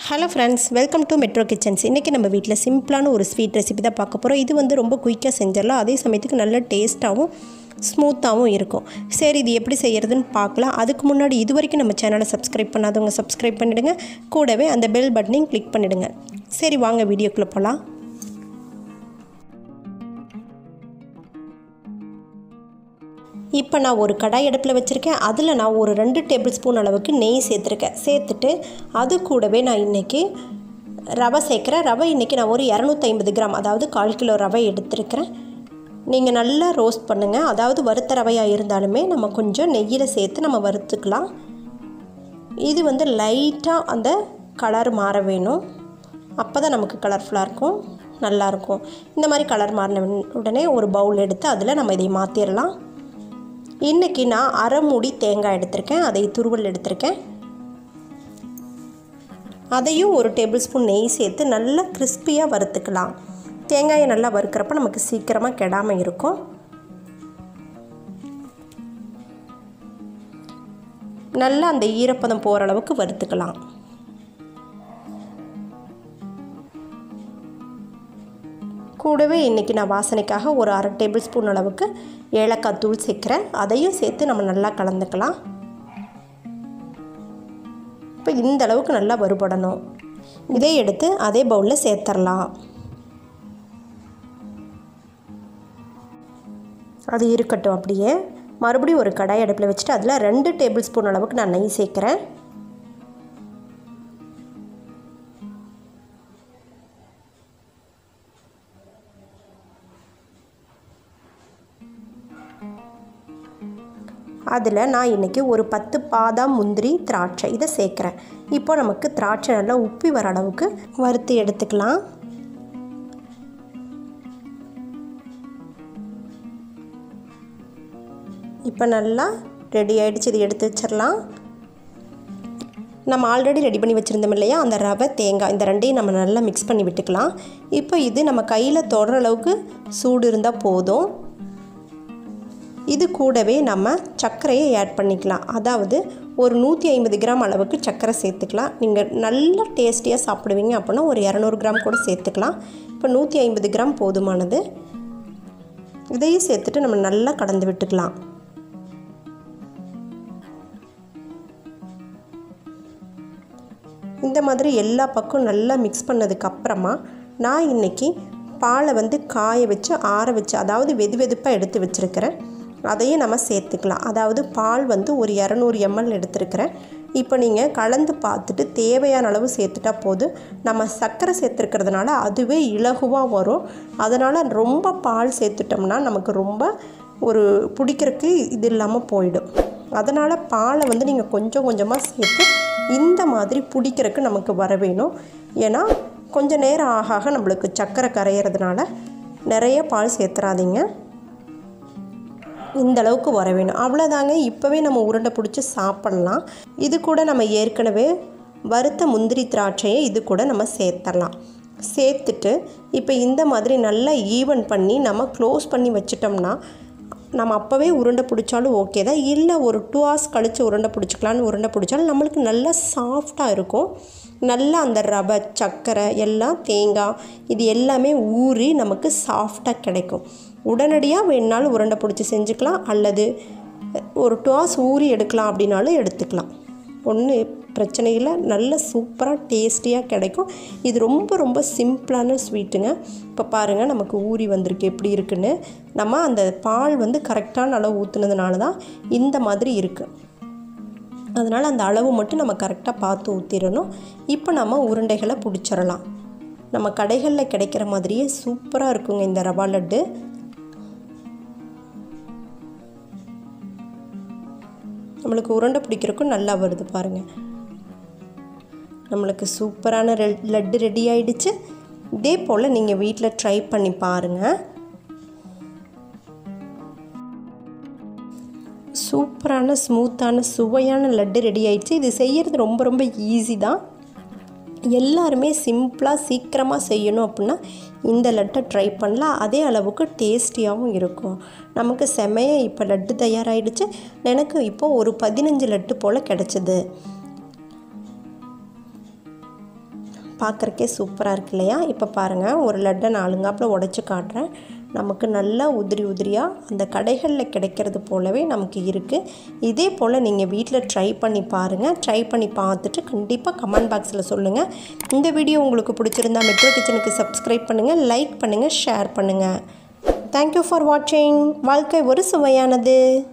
hello friends welcome to metro kitchens இன்றைக்கி நம்ம வீட்டில் சிம்பிளான ஒரு ஸ்வீட் ரெசிபி தான் பார்க்க போகிறோம் இது வந்து ரொம்ப குயிக்காக செஞ்சிடலாம் அதே சமயத்துக்கு நல்ல டேஸ்ட்டாகவும் ஸ்மூத்தாகவும் இருக்கும் சரி இது எப்படி செய்கிறதுன்னு பார்க்கலாம் அதுக்கு முன்னாடி இது வரைக்கும் நம்ம சேனலை சப்ஸ்கிரைப் பண்ணாதவங்க சப்ஸ்கிரைப் பண்ணிவிடுங்க கூடவே அந்த பெல் பட்டனையும் கிளிக் பண்ணிவிடுங்க சரி வாங்க வீடியோக்குள்ளே போகலாம் இப்போ நான் ஒரு கடாய் அடுப்பில் வச்சுருக்கேன் அதில் நான் ஒரு ரெண்டு டேபிள் ஸ்பூன் அளவுக்கு நெய் சேர்த்துருக்கேன் சேர்த்துட்டு அது கூடவே நான் இன்றைக்கி ரவை சேர்க்குறேன் ரவை இன்றைக்கி நான் ஒரு இரநூத்தி ஐம்பது கிராம் அதாவது கால் கிலோ ரவை எடுத்துருக்கிறேன் நீங்கள் நல்லா ரோஸ்ட் பண்ணுங்கள் அதாவது வறுத்த ரவையாக இருந்தாலுமே நம்ம கொஞ்சம் நெய்யில் சேர்த்து நம்ம வறுத்துக்கலாம் இது வந்து லைட்டாக அந்த கலர் மாற வேணும் அப்போ தான் நமக்கு கலர்ஃபுல்லாக இருக்கும் நல்லாயிருக்கும் இந்த மாதிரி கலர் மாறின உடனே ஒரு பவுல் எடுத்து அதில் நம்ம இதை மாற்றிடலாம் இன்றைக்கி நான் அரை மூடி தேங்காய் எடுத்திருக்கேன் அதை துருவல் எடுத்திருக்கேன் அதையும் ஒரு டேபிள் ஸ்பூன் நெய் சேர்த்து நல்லா கிறிஸ்பியாக வறுத்துக்கலாம் தேங்காயை நல்லா வறுக்கிறப்ப நமக்கு சீக்கிரமாக கெடாமல் இருக்கும் நல்லா அந்த ஈரப்பதம் போகிற அளவுக்கு வறுத்துக்கலாம் கூடவே இன்றைக்கி நான் வாசனைக்காக ஒரு அரை டேபிள் ஸ்பூன் அளவுக்கு ஏலக்காய் தூள் சேர்க்குறேன் அதையும் சேர்த்து நம்ம நல்லா கலந்துக்கலாம் இப்போ இந்த அளவுக்கு நல்லா வறுபடணும் இதை எடுத்து அதே பவுலில் சேர்த்துடலாம் அது இருக்கட்டும் அப்படியே மறுபடியும் ஒரு கடாய் அடுப்பில் வச்சுட்டு அதில் ரெண்டு டேபிள் ஸ்பூன் அளவுக்கு நான் நெய் சேர்க்குறேன் அதில் நான் இன்றைக்கி ஒரு பத்து பாதாம் முந்திரி திராட்சை இதை சேர்க்குறேன் இப்போ நமக்கு திராட்சை நல்லா உப்பி வர அளவுக்கு வறுத்து எடுத்துக்கலாம் இப்போ நல்லா ரெடி ஆகிடுச்சு இது எடுத்து வச்சிடலாம் நம்ம ஆல்ரெடி ரெடி பண்ணி வச்சுருந்தோம் இல்லையா அந்த ரவை தேங்காய் இந்த ரெண்டையும் நம்ம நல்லா மிக்ஸ் பண்ணி விட்டுக்கலாம் இப்போ இது நம்ம கையில் தொடர அளவுக்கு சூடு இருந்தால் போதும் இது கூடவே நம்ம சர்க்கரையை ஆட் பண்ணிக்கலாம் அதாவது ஒரு நூற்றி ஐம்பது கிராம் அளவுக்கு சர்க்கரை சேர்த்துக்கலாம் நீங்கள் நல்ல டேஸ்டியாக சாப்பிடுவீங்க அப்படின்னா ஒரு இரநூறு கிராம் கூட சேர்த்துக்கலாம் இப்போ நூற்றி ஐம்பது கிராம் போதுமானது இதையும் சேர்த்துட்டு நம்ம நல்லா கலந்து விட்டுக்கலாம் இந்த மாதிரி எல்லா பக்கம் நல்லா மிக்ஸ் பண்ணதுக்கப்புறமா நான் இன்றைக்கி பாலை வந்து காய வச்சு ஆற வச்சு அதாவது வெது வெதுப்பாக எடுத்து வச்சுருக்கிறேன் அதையும் நம்ம சேர்த்துக்கலாம் அதாவது பால் வந்து ஒரு இரநூறு எம்எல் எடுத்துருக்கிறேன் இப்போ நீங்கள் கலந்து பார்த்துட்டு தேவையான அளவு சேர்த்துட்டா போதும் நம்ம சர்க்கரை சேர்த்துருக்கிறதுனால அதுவே இலகுவாக வரும் அதனால் ரொம்ப பால் சேர்த்துட்டோம்னா நமக்கு ரொம்ப ஒரு பிடிக்கிறதுக்கு இது இல்லாமல் போயிடும் அதனால் பாலை வந்து நீங்கள் கொஞ்சம் கொஞ்சமாக சேர்த்து இந்த மாதிரி பிடிக்கிறதுக்கு நமக்கு வர வேணும் ஏன்னா கொஞ்சம் நேரம் ஆக ஆக நம்மளுக்கு சர்க்கரை கரையிறதுனால நிறைய பால் சேர்த்துறாதீங்க இந்த அளவுக்கு வர வேணும் அவ்வளோதாங்க இப்போவே நம்ம உருண்டை பிடிச்சி சாப்பிட்லாம் இது கூட நம்ம ஏற்கனவே வறுத்த முந்திரி திராட்சையை இது கூட நம்ம சேர்த்துடலாம் சேர்த்துட்டு இப்போ இந்த மாதிரி நல்லா ஈவன் பண்ணி நம்ம க்ளோஸ் பண்ணி வச்சிட்டோம்னா நம்ம அப்போவே உருண்டை பிடிச்சாலும் ஓகே தான் இல்லை ஒரு டூ ஹவர்ஸ் கழித்து உருண்டை பிடிச்சிக்கலான்னு உருண்டை பிடிச்சாலும் நம்மளுக்கு நல்லா சாஃப்டாக இருக்கும் நல்லா அந்த ரவை சர்க்கரை எல்லாம் தேங்காய் இது எல்லாமே ஊறி நமக்கு சாஃப்டாக கிடைக்கும் உடனடியாக வேணுனாலும் உருண்டை பிடிச்சி செஞ்சுக்கலாம் அல்லது ஒரு டூ ஹவர்ஸ் ஊறி எடுக்கலாம் அப்படின்னாலும் எடுத்துக்கலாம் ஒன்று பிரச்சனை இல்லை நல்ல சூப்பராக டேஸ்டியாக கிடைக்கும் இது ரொம்ப ரொம்ப சிம்பிளான ஸ்வீட்டுங்க இப்போ பாருங்கள் நமக்கு ஊறி வந்திருக்கு எப்படி இருக்குன்னு நம்ம அந்த பால் வந்து கரெக்டான அளவு ஊற்றுனதுனால தான் இந்த மாதிரி இருக்குது அதனால் அந்த அளவு மட்டும் நம்ம கரெக்டாக பார்த்து ஊற்றிடணும் இப்போ நம்ம உருண்டைகளை பிடிச்சிடலாம் நம்ம கடைகளில் கிடைக்கிற மாதிரியே சூப்பராக இருக்குங்க இந்த ரவா லட்டு நம்மளுக்கு உருண்டை பிடிக்கிறக்கும் நல்லா வருது பாருங்கள் நம்மளுக்கு சூப்பரான ரெ லட்டு ரெடி ஆகிடுச்சு இதே போல் நீங்கள் வீட்டில் ட்ரை பண்ணி பாருங்கள் சூப்பரான ஸ்மூத்தான சுவையான லட்டு ரெடி ஆயிடுச்சு இது செய்கிறது ரொம்ப ரொம்ப ஈஸி தான் எல்லாருமே சிம்பிளாக சீக்கிரமாக செய்யணும் அப்படின்னா இந்த லட்டை ட்ரை பண்ணலாம் அதே அளவுக்கு டேஸ்டியாகவும் இருக்கும் நமக்கு செமையாக இப்போ லட்டு தயாராகிடுச்சு எனக்கு இப்போ ஒரு பதினஞ்சு லட்டு போல் கிடச்சிது பார்க்குறக்கே சூப்பராக இருக்கு இல்லையா இப்போ பாருங்கள் ஒரு லட்டை நாலுங்காப்பில் உடச்சி காட்டுறேன் நமக்கு நல்லா உதிரி உதிரியாக அந்த கடைகளில் கிடைக்கிறது போலவே நமக்கு இருக்குது இதே போல் நீங்கள் வீட்டில் ட்ரை பண்ணி பாருங்கள் ட்ரை பண்ணி பார்த்துட்டு கண்டிப்பாக கமெண்ட் பாக்ஸில் சொல்லுங்கள் இந்த வீடியோ உங்களுக்கு பிடிச்சிருந்தா மெட்ரோ கிச்சனுக்கு சப்ஸ்கிரைப் பண்ணுங்கள் லைக் பண்ணுங்கள் ஷேர் பண்ணுங்கள் தேங்க்யூ ஃபார் வாட்சிங் வாழ்க்கை ஒரு சுவையானது